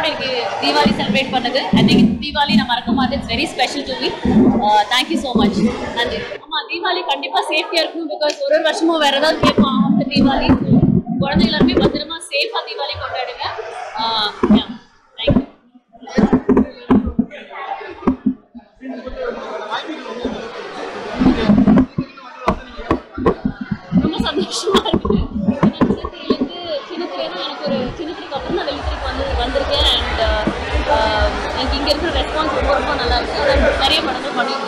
எல்லாரும் எனக்கு தீபாவளி செலிப்ரேட் பண்ணது ஐ திங்க் தீபாவளி நான் மறக்க மாட்டேன் it's very special to me thank you so much நன்றி ஆமா தீபாவளி கண்டிப்பா சேஃப்டியா இருக்கணும் பிகாஸ் ஒரு ஒரு வருஷமும் வேற ஏதாவது கேட்போம் ஆஃப்டர் தீபாவளி குழந்தை எல்லாருமே பத்திரமா சேஃபா தீபாவளி கொண்டாடுங்க தேங்க்யூ ரொம்ப சந்தோஷமா இருக்கு ஏன்னா சின்னத்திரையிலேருந்து சின்னத்திரைனா எனக்கு ஒரு சின்னத்திரைக்கு அப்புறம் நான் வெள்ளித்திரைக்கு வந்து வந்திருக்கேன் அண்ட் எனக்கு இங்கே இருக்கிற ரெஸ்பான்ஸ் ரொம்ப ரொம்ப நல்லா இருக்கு அதான் நிறைய படங்கள் பண்ணியிருக்கேன்